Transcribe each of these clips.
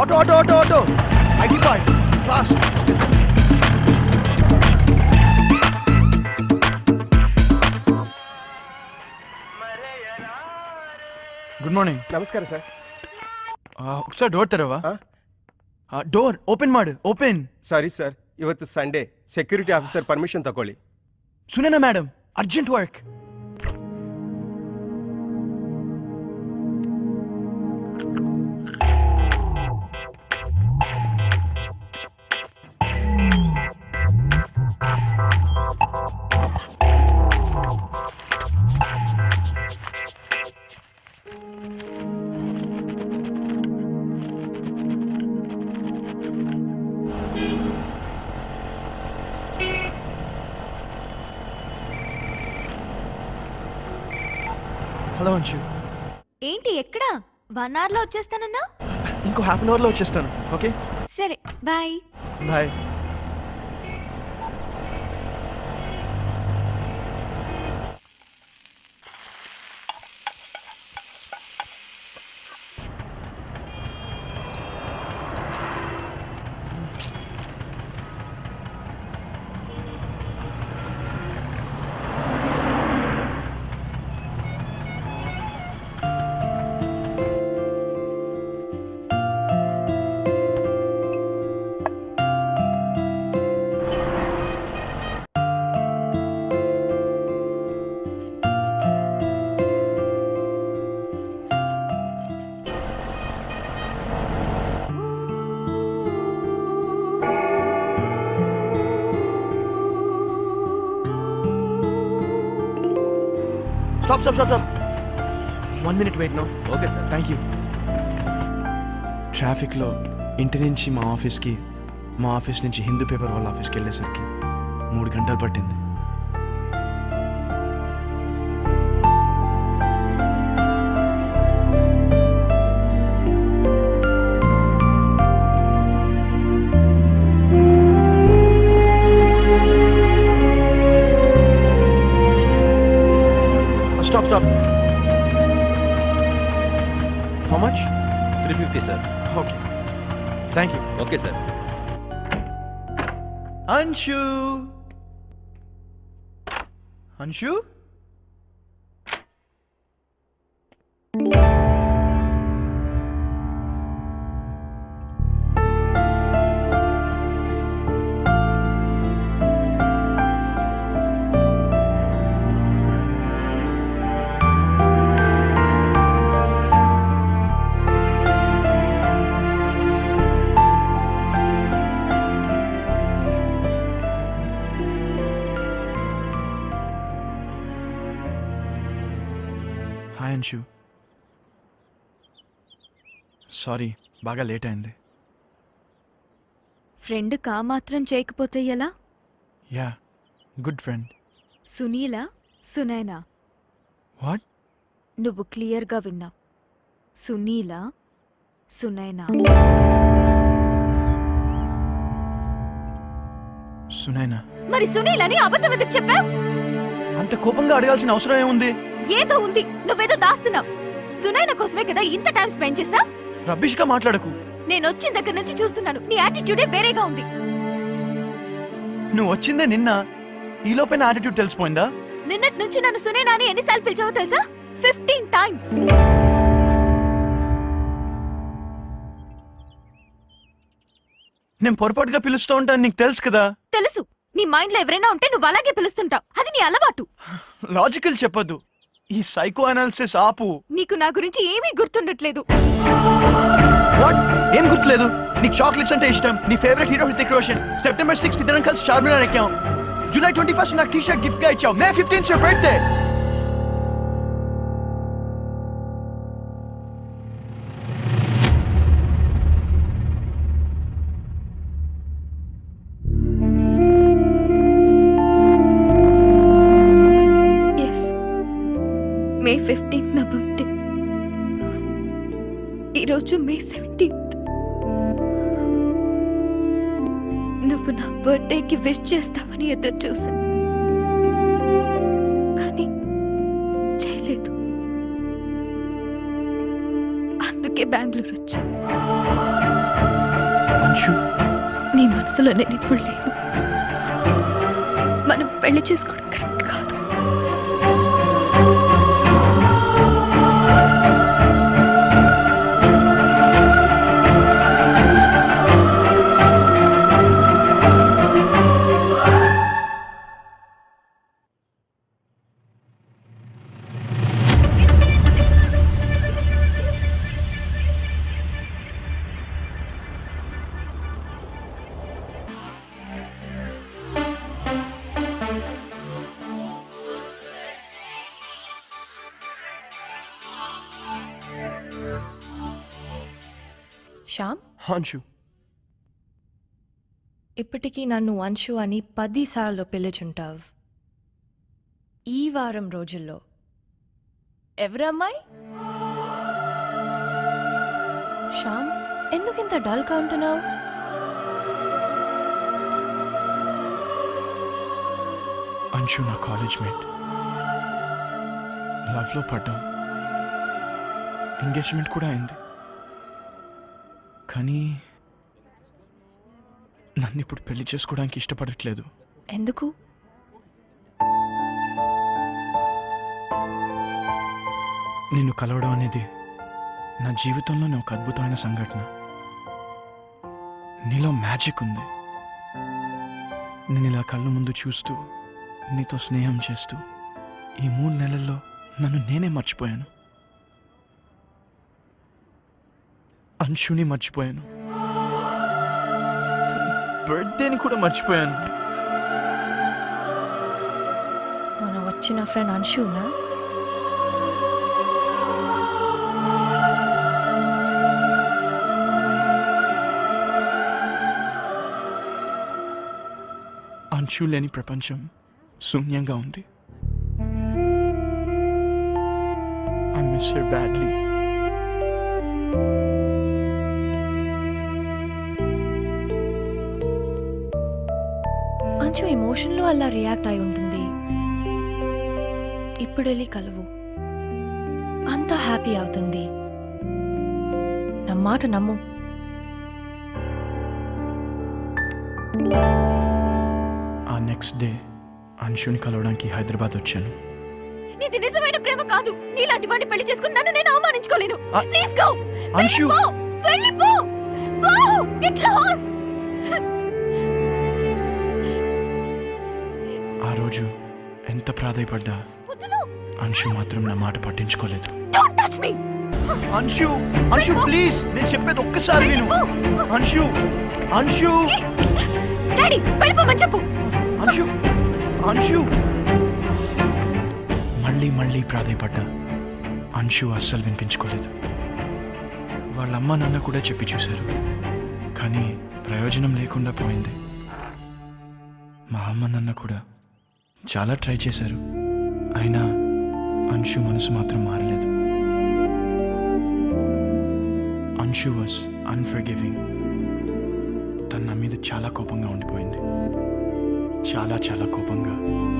Auto auto auto auto IT part fast good morning ನಮಸ್ಕಾರ sir ఒకసారి door తెరవా ಆ? డోర్ ఓపెన్ ಮಾಡು ఓపెన్ ಸಾರಿ ಸರ್ ಇವತ್ತು ಸಂಡೇ ಸೆಕ್ಯೂರಿಟಿ ಆಫೀಸರ್ ಪರ್ಮಿಷನ್ ತಗೊಳ್ಳಿ Sunaina madam urgent work hello Anshu ఏంటి ఎక్కడా వన్ అవర్ లో వచ్చేస్తానన్నా ఇంకో హాఫ్ అన్ అవర్లో వచ్చేస్తాను ఓకే సరే bye bye stop stop stop stop one minute wait no okay sir thank you ట్రాఫిక్లో ఇంటి నుంచి మా ఆఫీస్కి మా ఆఫీస్ నుంచి హిందూ పేపర్ వాళ్ళ ఆఫీస్కి వెళ్ళేసరికి మూడు గంటలు పట్టింది stop stop how much three fifty sir okay thank you okay sir Anshu Anshu hi Anshu sorry బాగా లేట్ అయింది ఫ్రెండ్ కా మాత్రం చేయకపోతే ఎలా yeah good friend Sunila Sunaina what నువ్వు క్లియర్గా విన్నావు సునీల సునైనా సునైనా మరి సునీల్ అని అబద్ధం ఎందుకు చెప్పావు అంత కోపంగా అడగాల్సిన అవసరం ఏముంది ఏదో ఉంది నువ్వేదో దాస్తున్నావు సునైన కోసమే కదా ఇంత టైం స్పెండ్ చేసా రబ్బిష్గా మాట్లాడకు నేను వచ్చిన దగ్గర నుంచి చూస్తున్నాను నీ యాటిట్యూడే వేరేగా ఉంది నువ్వు వచ్చిందే నిన్న ఈ లోపైన యాటిట్యూడ్ తెలిసిపోయిందా నిన్నటి నుంచి నన్ను సునైనా అని ఎన్నిసార్లు పిలిచావో తెలుసా ఫిఫ్టీన్ టైమ్స్ నేను పొరపాటుగా పిలుస్తూ ఉంటాను నీకు తెలుసు కదా తెలుసు నీ మైండ్ లో ఎవరైనా ఉంటే నువ్వు అలాగే పిలుస్తుంటావు అది నీ అలవాటు లాజికల్ చెప్పొద్దు ఈ సైకో అనాలిసిస్ ఆపు నీకు నా గురించి ఏమీ గుర్తుండట్లేదు వాట్ ఏం గుర్తులేదు నీకు చాక్లెట్స్ అంటే ఇష్టం నీ favourite hero Hrithik Roshan September sixth ఇద్దరం కలిసి చార్మినార్ ఎక్కాం జూలై ట్వంటీ ఫస్ట్ నాకు టీ షర్ట్ గిఫ్ట్ గా ఇచ్చావు May fifteenth your birthday yes May fifteenth నా బర్త్డే ఈరోజు మే సెవెంటీన్త్ నువ్వు నా బర్త్డేకి విష్ చేస్తావని ఎదురు చూశాను కానీ చేయలేదు అందుకే బెంగళూరు వచ్చా అంశు నీ మనసులో నేను ఇప్పుడు లేను మనం పెళ్లి చేసుకోవడం కరెక్ట్ కాదు శ్యామ్ అంశు ఇప్పటికీ నన్ను అంశు అని పదిసార్లు పిలుచుంటావు ఈ వారం రోజుల్లో ఎవరమ్మాయి శ్యామ్ ఎందుకింత డల్గా ఉంటున్నావు అంశు నా కాలేజ్ మేట్ లవ్లో పడ్డాం ఎంగేజ్మెంట్ కూడా అయింది కానీ నన్ను ఇప్పుడు పెళ్లి చేసుకోవడానికి ఇష్టపడట్లేదు ఎందుకు నిన్ను కలవడం అనేది నా జీవితంలోనే ఒక అద్భుతమైన సంఘటన నీలో మ్యాజిక్ ఉంది నేను ఇలా కళ్ళ ముందు చూస్తూ నీతో స్నేహం చేస్తూ ఈ మూడు నెలల్లో నన్ను నేనే మర్చిపోయాను అంశుని మర్చిపోయాను బర్త్డేని కూడా మర్చిపోయాను మన వచ్చిన ఫ్రెండ్ అంశునా అంశు లేని ప్రపంచం శూన్యంగా ఉంది ఐ మిస్ హర్ బ్యాడ్లీ అంచు ఎమోషన్లో అలా రియాక్ట్ అయి ఉంటుంది ఇప్పుడు వెళ్ళి కలువు అంతా హ్యాపీ అవుతుంది నా మాట నమ్ము ఆ నెక్స్ట్ డే అంశుని కలవడానికి హైదరాబాద్ వచ్చాను నీది నిజమైన ప్రేమ కాదు నీలాంటి వాడిని పెళ్లి చేసుకుని నన్ను నేను అవమానించుకోలేను ఆ- ప్లీజ్ గో అంశు! వెళ్ళిపో పో గెట్ లాస్ట్ ఆ రోజు ఎంత ప్రాధాయపడ్డా వద్దులు అంశు మాత్రం నా మాట పట్టించుకోలేదు don't touch me Anshu Anshu please నేను చెప్పేది ఒక్కసారి విను అంశు అంశు డాడీ వెళ్ళిపోమని చెప్పు అంశు అంశు మళ్ళీ మళ్ళీ ప్రాధాయపడ్డా అంశు అస్సలు వినిపించుకోలేదు వాళ్ళ అమ్మ నాన్న కూడా చెప్పి చూశారు కానీ ప్రయోజనం లేకుండా పోయింది మా అమ్మ నాన్న కూడా చాలా ట్రై చేశారు అయినా అంశు మనసు మాత్రం మారలేదు అంశు వాస్ అన్ఫర్గివింగ్ తన నా మీద చాలా కోపంగా ఉండిపోయింది చాలా చాలా కోపంగా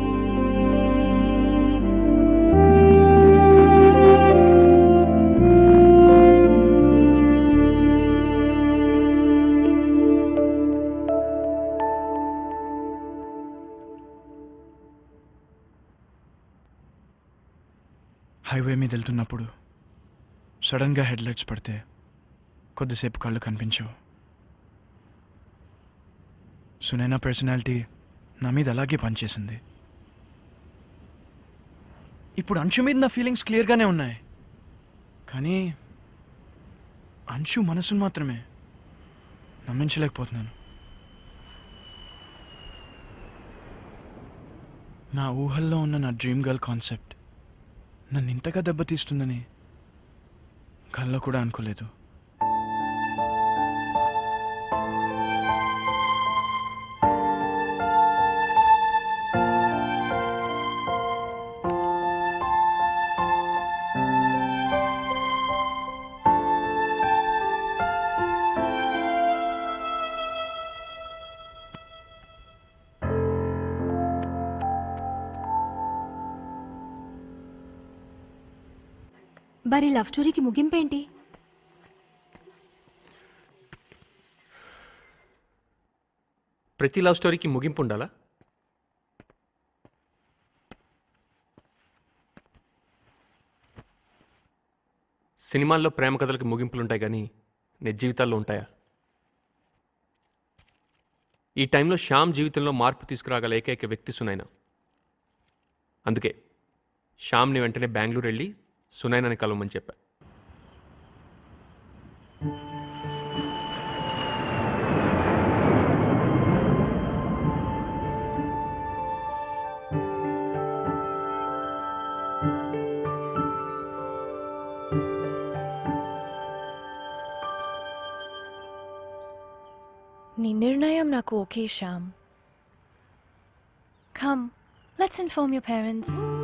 హైవే మీద వెళ్తున్నప్పుడు సడన్గా హెడ్లైట్స్ పడితే కొద్దిసేపు కళ్ళు కనిపించవు సునైనా పర్సనాలిటీ నా మీద అలాగే పనిచేసింది ఇప్పుడు అంశు మీద నా ఫీలింగ్స్ క్లియర్గానే ఉన్నాయి కానీ అంశు మనసును మాత్రమే నమ్మించలేకపోతున్నాను నా ఊహల్లో ఉన్న నా డ్రీమ్ గర్ల్ కాన్సెప్ట్ నన్ను ఇంతగా దెబ్బతీస్తుందని కల్లో కూడా అనుకోలేదు మరి లవ్ స్టోరీకి ముగింపేంటి ప్రతి లవ్ స్టోరీకి ముగింపు ఉండాలా సినిమాల్లో ప్రేమ కథలకి ముగింపులు ఉంటాయి కానీ నిజ జీవితాల్లో ఉంటాయా ఈ టైంలో శ్యామ్ జీవితంలో మార్పు తీసుకురాగల ఏకైక వ్యక్తి సునైన అందుకే శ్యామ్ని వెంటనే బెంగళూరు వెళ్ళి సునైనని కలవమని చెప్పా నీ నిర్ణయం నాకు okay Shyam come let's inform your parents